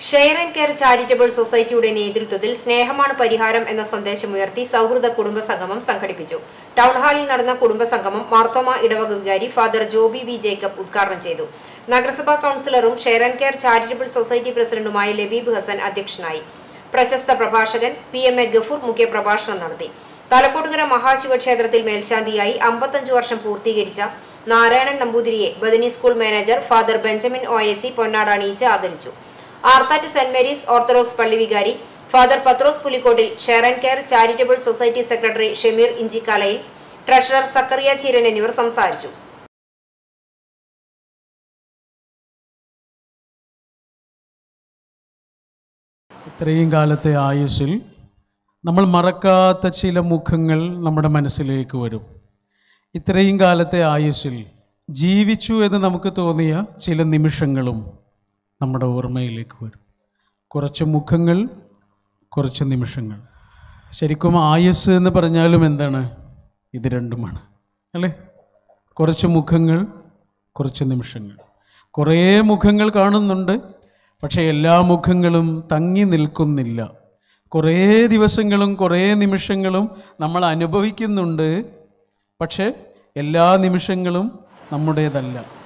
share and care charitable സൊസൈറ്റിയുടെ നേതൃത്വത്തിൽ സ്നേഹമാണ് പരിഹാരം എന്ന സന്ദേശമുയർത്തി സൗഹൃദ കുടുംബ സംഗമം സംഘടിപ്പിച്ചു ടൗൺ ഹാളിൽ നടന്ന കുടുംബ സംഗമം മാർത്തോമ ഇടവക വികാരി ഫാദർ ജോബി വി ജേക്കബ് ഉദ്ഘാടനം ചെയ്തു നഗരസഭാ കൌൺസിലറും share and care charitable society പ്രസിഡന്റുമായ ലബീബ് ഹസൻ അധ്യക്ഷനായി പ്രശസ്ത പ്രഭാഷകൻ പി എം എ ഗഫൂർ മുഖ്യപ്രഭാഷണം നടത്തി തലക്കോട്ടുകര മഹാശിവക്ഷേത്രത്തിൽ മേൽശാന്തിയായി അമ്പത്തഞ്ചു വർഷം പൂർത്തീകരിച്ച നാരായണൻ നമ്പൂതിരിയെ Bethany school manager father Benjamin O A C പൊന്നാട അണിയിച്ച് ആദരിച്ചു ആർത്താറ്റ് സെന്റ് മേരീസ് ഓർത്തഡോക്സ് പള്ളി വികാരി ഫാദർ Pathrose Pulikottil share and care charitable society secretary Shameer Inchikkalayil treasurer Zachariah Cheeran എന്നിവർ സംസാരിച്ചു ഇത്രയും കാലത്തെ ആയുസ്സിൽ നമ്മൾ മറക്കാത്ത ചില മുഖങ്ങൾ നമ്മുടെ മനസ്സിലേക്ക് വരും ഇത്രയും കാലത്തെ ആയുസ്സിൽ ജീവിച്ചു എന്ന് നമുക്ക് തോന്നിയ ചില നിമിഷങ്ങളും നമ്മുടെ ഓർമ്മയിലേക്ക് വരും കുറച്ച് മുഖങ്ങൾ കുറച്ച് നിമിഷങ്ങൾ ശരിക്കും ആയുസ് എന്ന് പറഞ്ഞാലും എന്താണ് ഇത് രണ്ടുമാണ് അല്ലേ കുറച്ച് മുഖങ്ങൾ കുറച്ച് നിമിഷങ്ങൾ കുറേ മുഖങ്ങൾ കാണുന്നുണ്ട് പക്ഷേ എല്ലാ മുഖങ്ങളും തങ്ങി നിൽക്കുന്നില്ല കുറേ ദിവസങ്ങളും കുറേ നിമിഷങ്ങളും നമ്മൾ അനുഭവിക്കുന്നുണ്ട് പക്ഷേ എല്ലാ നിമിഷങ്ങളും നമ്മുടേതല്ല